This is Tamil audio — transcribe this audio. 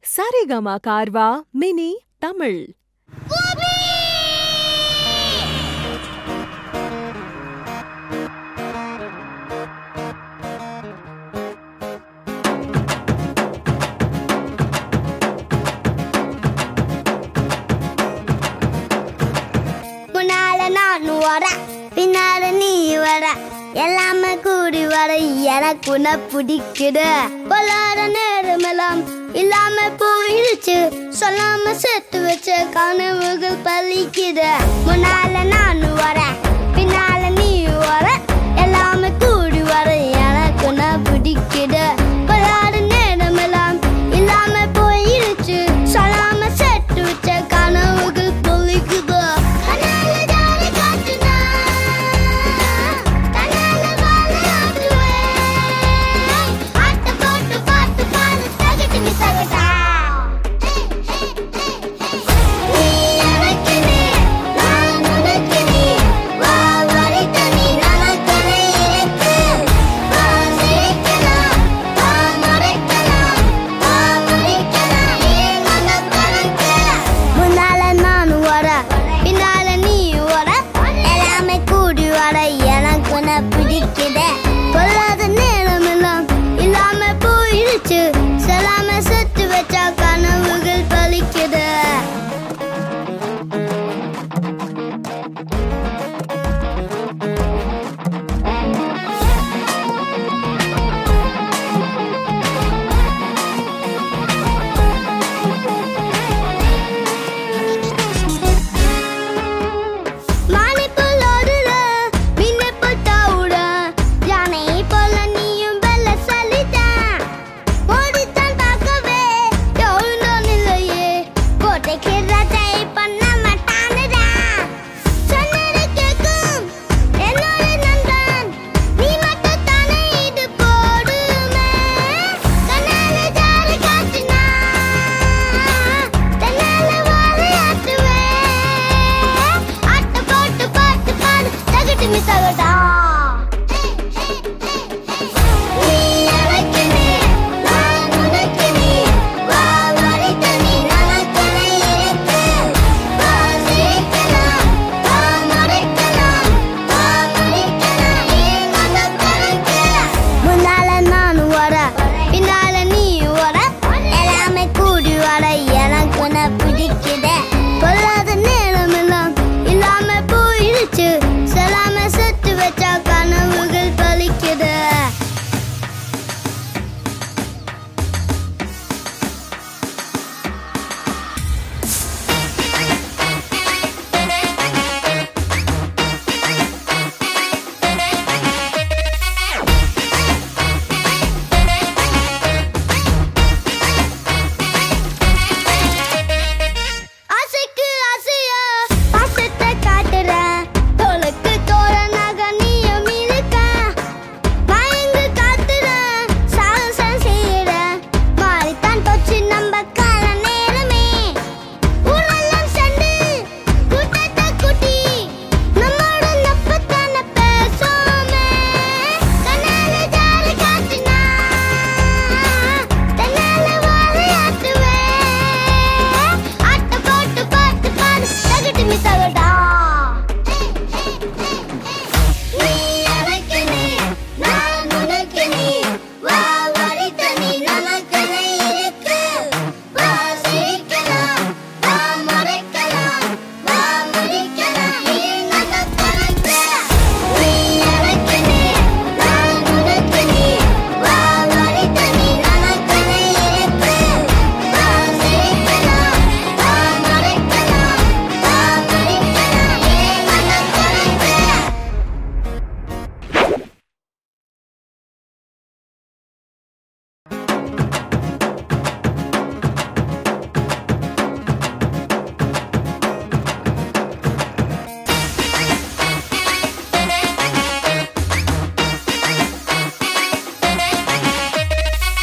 சரிகமா கார்வா மினி தமிழ் முன்னால நான் வர பின்னால நீ வர எல்லாமே கூடி வர எனக்கு உன்னை பிடிக்குது பொல்லாத நேரமெல்லாம் இல்லாம போயிடுச்சு சொல்லாம சேர்த்து வச்ச கனவுகள் பலிக்குது முன்னால நான் வர பின்னால நீ வர எல்லாமே கூடி வர எனக்கு உன்னை பிடிக்குது பொல்லாத நேரமெல்லாம் இல்லாம போயிடுச்சு சொல்லாம சேர்த்து வச்ச கனவுகள் பலிக்குது கண்ணால ஜாலி காட்டுனா கண்ணால விளையாடுவேன் ஆட்ட போட்டு பாட்டு பாடு தகட்டு நீ சகட்டா நீ எனக்கு நீ நான் உனக்கு நீ வா வரித்த நீ நமக்கனை இருக்கு வா சிரிக்கலாம் வா மறைக்கலாம் வா முடிக்கலாம் ஏன் அந்த கணக்கு முன்னால நான் வர பின்னால நீ வர எல்லாமே கூடி வர எனக்கு உன்னை பிடிக்குதே பொல்லாத நேரம் எல்லாம் இல்லாம போயிடுச்சு செல்லாம செத்து வச்சா கனவுகள் பலிக்குது மானை போல் ஓடுற, மீனை போல் தாவுற, யானை போல நீயும் வெள்ள சலிதான். ஓடித்தான் பார்க்கவே எவனும் இல்லையே. கோட்டைக்கு ராஜை பண்ண மாட்டானுடா. சொன்னதை கேட்கும் என்னோட நண்பன். நீ மட்டும் தானே இது போடுமே. கண்ணால ஜாரு காட்டுனா, தன்னால வாழையாட்டுவேன். ஆட்ட போட்டு பாட்டு பாடு தகட்டு மி தகட்டா நீ எனக்கு நீ நான் உனக்கு நீ வா வரித்த நீ நமக்கனை இருக்கு வா சிரிக்கலாம் வா மறைக்கலாம் வா முடிக்கலாம் ஏன் அந்த கணக்கு முன்னால நான் வர பின்னால நீ வர எல்லாமே கூடி வர எனக்கு உன்னை